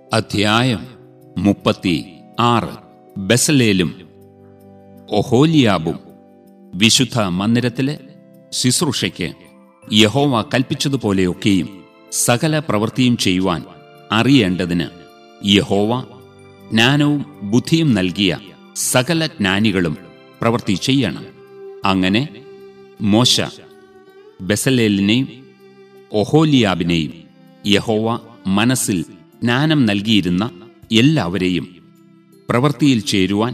അധ്യായം മുപ്പത്തി ആറ് ബസലേലും ഒഹോലിയാബും വിശുദ്ധ മന്ദിരത്തിലെ ശുശ്രൂഷയ്ക്ക് യഹോവ കൽപ്പിച്ചതുപോലെയൊക്കെയും സകല പ്രവൃത്തിയും ചെയ്യുവാൻ അറിയേണ്ടതിന് യഹോവ ജ്ഞാനവും ബുദ്ധിയും നൽകിയ സകല ജ്ഞാനികളും പ്രവൃത്തി ചെയ്യണം അങ്ങനെ മോശ ബസലേലിനെയും ഒഹോലിയാബിനെയും യഹോവ മനസ്സിൽ ജ്ഞാനം നൽകിയിരുന്ന എല്ലാവരെയും പ്രവൃത്തിയിൽ ചേരുവാൻ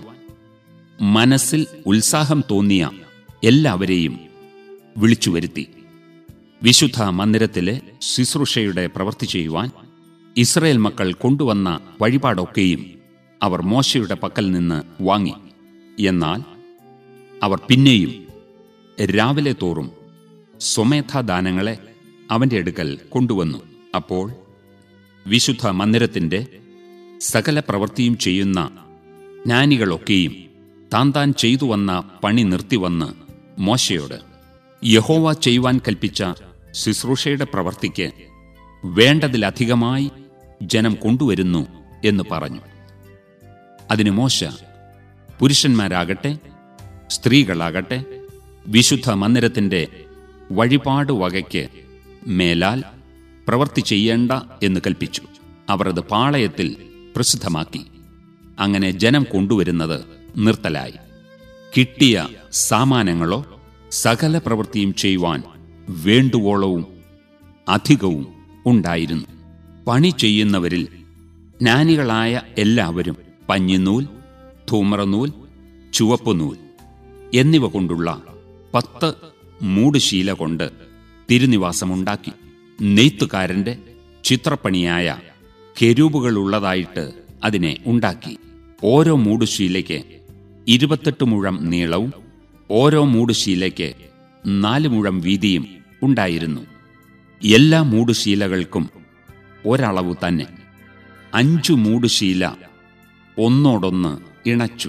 മനസ്സിൽ ഉത്സാഹം തോന്നിയ എല്ലാവരെയും വിളിച്ചു വരുത്തി വിശുദ്ധ മന്ദിരത്തിലെ ശുശ്രൂഷയുടെ പ്രവൃത്തി ചെയ്യുവാൻ ഇസ്രയേൽ മക്കൾ കൊണ്ടുവന്ന വഴിപാടൊക്കെയും അവർ മോശയുടെ പക്കൽ നിന്ന് വാങ്ങി എന്നാൽ അവർ പിന്നെയും രാവിലെ തോറും സ്വമേധാദാനങ്ങളെ അവന്റെ അടുക്കൽ കൊണ്ടുവന്നു അപ്പോൾ വിശുദ്ധ മന്ദിരത്തിന്റെ സകല പ്രവൃത്തിയും ചെയ്യുന്ന ജ്ഞാനികളൊക്കെയും താൻ താൻ ചെയ്തു വന്ന പണി നിർത്തിവന്ന് മോശയോട് യഹോവ ചെയ്യുവാൻ കൽപ്പിച്ച ശുശ്രൂഷയുടെ പ്രവൃത്തിക്ക് വേണ്ടതിലധികമായി ജനം കൊണ്ടുവരുന്നു എന്ന് പറഞ്ഞു അതിന് മോശ പുരുഷന്മാരാകട്ടെ സ്ത്രീകളാകട്ടെ വിശുദ്ധ മന്ദിരത്തിന്റെ വഴിപാട് വകയ്ക്ക് മേലാൽ പ്രവൃത്തി ചെയ്യേണ്ട എന്ന് കൽപ്പിച്ചു അവർ അത് പാളയത്തിൽ പ്രസിദ്ധമാക്കി അങ്ങനെ ജനം കൊണ്ടുവരുന്നത് നിർത്തലായി കിട്ടിയ സാമാനങ്ങളോ സകല പ്രവൃത്തിയും ചെയ്യുവാൻ വേണ്ടുവോളവും അധികവും ഉണ്ടായിരുന്നു പണി ചെയ്യുന്നവരിൽ ജ്ഞാനികളായ എല്ലാവരും പഞ്ഞിനൂൽ ധൂമ്രനൂൽ ചുവപ്പുനൂൽ എന്നിവ കൊണ്ടുള്ള പത്ത് മൂടുശീല കൊണ്ട് തിരുനിവാസമുണ്ടാക്കി നെയ്ത്തുകാരന്റെ ചിത്രപ്പണിയായ കെരൂബുകളുള്ളതായിട്ട് അതിനെ ഉണ്ടാക്കി ഓരോ മൂടുശീലയ്ക്ക് ഇരുപത്തെട്ട് മുഴം നീളവും ഓരോ മൂടുശീലയ്ക്ക് നാല് മുഴം വീതിയും ഉണ്ടായിരുന്നു എല്ലാ മൂടുശീലകൾക്കും ഒരളവ് തന്നെ അഞ്ചു മൂടുശീല ഒന്നോടൊന്ന് ഇണച്ചു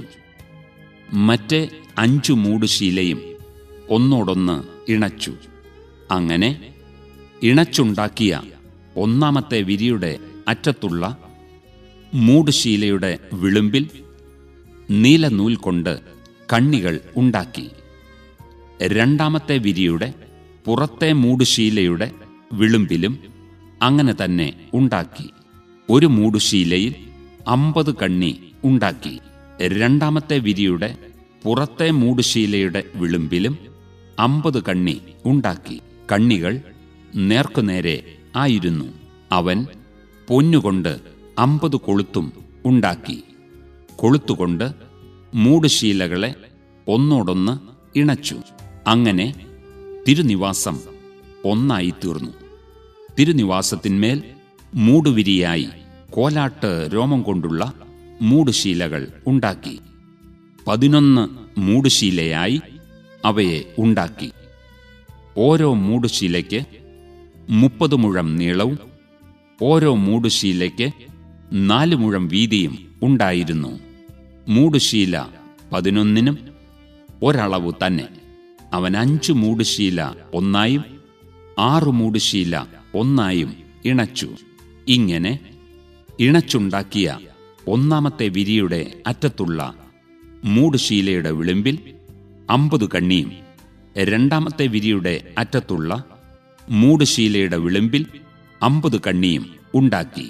മറ്റേ അഞ്ചു മൂടുശീലയും ഒന്നോടൊന്ന് ഇണച്ചു അങ്ങനെ ഇണച്ചുണ്ടാക്കിയ ഒന്നാമത്തെ വിരിയുടെ അറ്റത്തുള്ള മൂടുശീലയുടെ വിളുമ്പിൽ നീലനൂൽ കൊണ്ട് കണ്ണികൾ ഉണ്ടാക്കി രണ്ടാമത്തെ വിരിയുടെ പുറത്തെ മൂടുശീലയുടെ വിളുമ്പിലും അങ്ങനെ തന്നെ ഉണ്ടാക്കി ഒരു മൂടുശീലയിൽ അമ്പത് കണ്ണി ഉണ്ടാക്കി രണ്ടാമത്തെ വിരിയുടെ പുറത്തെ മൂടുശീലയുടെ വിളുമ്പിലും അമ്പത് കണ്ണി ഉണ്ടാക്കി കണ്ണികൾ നേർക്കുനേരെ ആയിരുന്നു അവൻ പൊന്നുകൊണ്ട് അമ്പത് കൊളുത്തും ഉണ്ടാക്കി കൊളുത്തുകൊണ്ട് മൂടുശീലകളെ ഒന്നോടൊന്ന് ഇണച്ചു അങ്ങനെ തിരുനിവാസം ഒന്നായി തീർന്നു തിരുനിവാസത്തിന്മേൽ മൂടുവിരിയായി കോലാട്ട് രോമം കൊണ്ടുള്ള മൂടുശീലകൾ ഉണ്ടാക്കി പതിനൊന്ന് മൂടുശീലയായി അവയെ ഉണ്ടാക്കി ഓരോ മൂടുശീലയ്ക്ക് മുപ്പത് മുഴം നീളവും ഓരോ മൂടുശീലയ്ക്ക് നാല് മുഴം വീതിയും ഉണ്ടായിരുന്നു മൂടുശീല പതിനൊന്നിനും ഒരളവ് തന്നെ അവൻ അഞ്ചു മൂടുശീല ഒന്നായും ആറു മൂടുശീല ഒന്നായും ഇണച്ചു ഇങ്ങനെ ഇണച്ചുണ്ടാക്കിയ ഒന്നാമത്തെ വിരിയുടെ അറ്റത്തുള്ള മൂടുശീലയുടെ വിളിമ്പിൽ അമ്പത് കണ്ണിയും രണ്ടാമത്തെ വിരിയുടെ അറ്റത്തുള്ള മൂടുശീലയുടെ വിളിമ്പിൽ അമ്പത് കണ്ണിയും ഉണ്ടാക്കി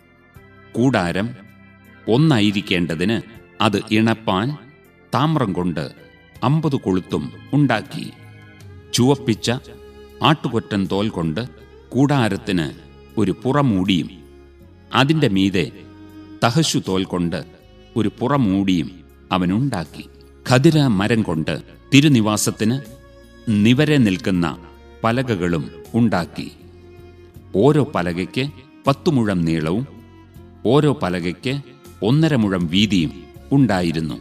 കൂടാരം ഒന്നായിരിക്കേണ്ടതിന് അത് ഇണപ്പാൻ താമ്രം കൊണ്ട് അമ്പത് കൊളുത്തും ഉണ്ടാക്കി ചുവപ്പിച്ച ആട്ടുകൊറ്റൻ തോൽ കൊണ്ട് കൂടാരത്തിന് ഒരു പുറമൂടിയും അതിന്റെ മീതെ തഹശു തോൽ കൊണ്ട് ഒരു പുറമൂടിയും അവനുണ്ടാക്കി ഖദിര മരം കൊണ്ട് തിരുനിവാസത്തിന് നിവരെ നിൽക്കുന്ന പലകകളും ഉണ്ടാക്കി ഓരോ പലകയ്ക്ക് പത്തു മുഴം നീളവും ഓരോ പലകയ്ക്ക് ഒന്നര മുഴം വീതിയും ഉണ്ടായിരുന്നു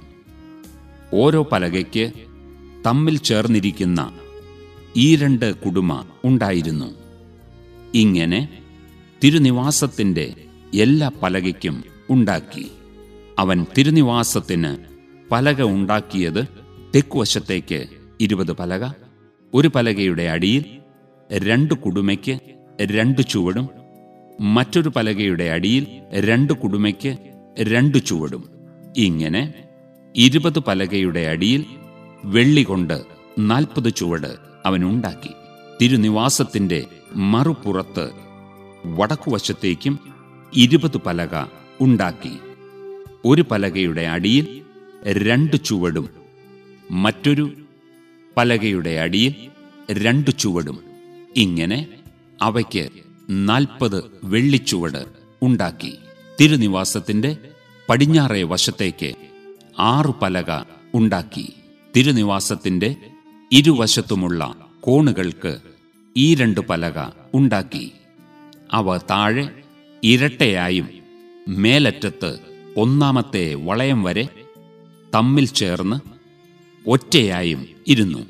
ഓരോ പലകയ്ക്ക് തമ്മിൽ ചേർന്നിരിക്കുന്ന ഈ രണ്ട് കുടുമ ഉണ്ടായിരുന്നു ഇങ്ങനെ തിരുനിവാസത്തിന്റെ എല്ലാ പലകയ്ക്കും ഉണ്ടാക്കി അവൻ തിരുനിവാസത്തിന് പലക ഉണ്ടാക്കിയത് തെക്കുവശത്തേക്ക് ഇരുപത് പലക ഒരു പലകയുടെ അടിയിൽ രണ്ട് കുടുമയ്ക്ക് രണ്ട് ചുവടും മറ്റൊരു പലകയുടെ അടിയിൽ രണ്ട് കുടുമയ്ക്ക് രണ്ട് ചുവടും ഇങ്ങനെ ഇരുപത് പലകയുടെ അടിയിൽ വെള്ളി കൊണ്ട് നാൽപ്പത് ചുവട് അവനുണ്ടാക്കി തിരുനിവാസത്തിന്റെ മറുപുറത്ത് വടക്കുവശത്തേക്കും ഇരുപത് പലക ഉണ്ടാക്കി ഒരു പലകയുടെ അടിയിൽ രണ്ട് ചുവടും മറ്റൊരു പലകയുടെ അടിയിൽ രണ്ട് ചുവടും ഇങ്ങനെ അവയ്ക്ക് നാൽപ്പത് വെള്ളിച്ചുവട് ഉണ്ടാക്കി തിരുനിവാസത്തിന്റെ പടിഞ്ഞാറേ വശത്തേക്ക് ആറു പലക ഉണ്ടാക്കി തിരുനിവാസത്തിന്റെ ഇരുവശത്തുമുള്ള കോണുകൾക്ക് ഈ രണ്ട് പലക ഉണ്ടാക്കി അവ താഴെ ഇരട്ടയായും മേലറ്റത്ത് ഒന്നാമത്തെ വളയം വരെ തമ്മിൽ ചേർന്ന് ഒറ്റയായും ഇരുന്നു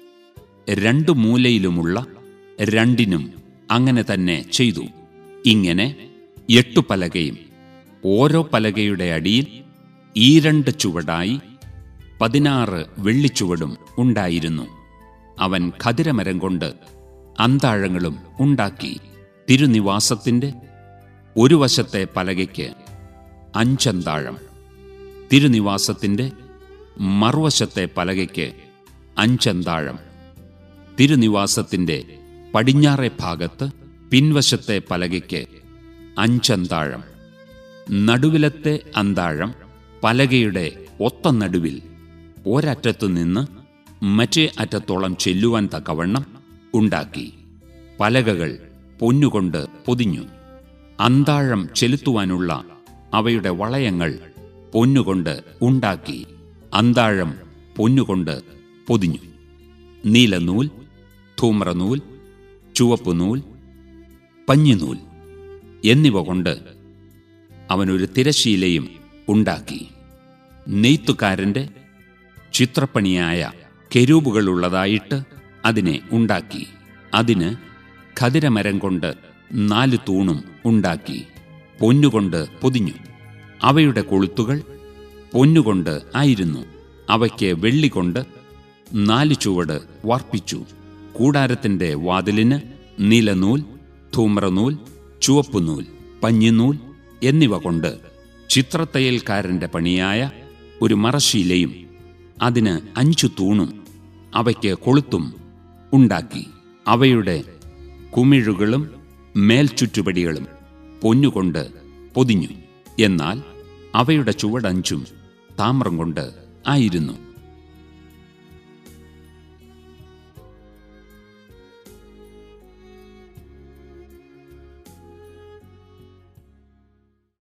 രണ്ടു മൂലയിലുമുള്ള രണ്ടിനും അങ്ങനെ തന്നെ ചെയ്തു ഇങ്ങനെ എട്ടു പലകയും ഓരോ പലകയുടെ അടിയിൽ ഈ രണ്ട് ചുവടായി പതിനാറ് വെള്ളിച്ചുവടും ഉണ്ടായിരുന്നു അവൻ ഖതിരമരം കൊണ്ട് അന്താഴങ്ങളും ഉണ്ടാക്കി തിരുനിവാസത്തിന്റെ ഒരു വശത്തെ പലകയ്ക്ക് അഞ്ചന്താഴം തിരുനിവാസത്തിന്റെ മറുവശത്തെ പലകയ്ക്ക് അഞ്ചന്താഴം തിരുനിവാസത്തിന്റെ പടിഞ്ഞാറേ ഭാഗത്ത് പിൻവശത്തെ പലകയ്ക്ക് അഞ്ചന്താഴം നടുവിലത്തെ അന്താഴം പലകയുടെ ഒത്ത നടുവിൽ ഒരറ്റത്തു നിന്ന് മറ്റേ അറ്റത്തോളം ചെല്ലുവാൻ തക്കവണ്ണം ഉണ്ടാക്കി പലകകൾ പൊന്നുകൊണ്ട് പൊതിഞ്ഞു അന്താഴം ചെലുത്തുവാനുള്ള അവയുടെ വളയങ്ങൾ പൊന്നുകൊണ്ട് ഉണ്ടാക്കി അന്താഴം പൊന്നുകൊണ്ട് പൊതിഞ്ഞു നീലനൂൽ ധൂമ്രനൂൽ ചുവപ്പുനൂൽ പഞ്ഞിനൂൽ എന്നിവ കൊണ്ട് അവനൊരു തിരശീലയും ഉണ്ടാക്കി നെയ്ത്തുകാരന്റെ ചിത്രപ്പണിയായ കെരൂബുകളുള്ളതായിട്ട് അതിനെ ഉണ്ടാക്കി അതിന് ഖതിരമരം കൊണ്ട് നാല് തൂണും ഉണ്ടാക്കി പൊന്നുകൊണ്ട് പൊതിഞ്ഞു അവയുടെ കൊളുത്തുകൾ പൊന്നുകൊണ്ട് ആയിരുന്നു അവയ്ക്ക് വെള്ളികൊണ്ട് നാല് ചുവട് വാർപ്പിച്ചു കൂടാരത്തിന്റെ വാതിലിന് നീലനൂൽ ധൂമ്രനൂൽ ചുവപ്പുനൂൽ പഞ്ഞിനൂൽ എന്നിവ കൊണ്ട് ചിത്രത്തയ്യൽക്കാരന്റെ പണിയായ ഒരു മറശീലയും അതിന് അഞ്ചു തൂണും അവയ്ക്ക് കൊളുത്തും ഉണ്ടാക്കി അവയുടെ കുമിഴുകളും മേൽചുറ്റുപടികളും പൊന്നുകൊണ്ട് പൊതിഞ്ഞു എന്നാൽ അവയുടെ ചുവടഞ്ചും താമ്രം കൊണ്ട് ആയിരുന്നു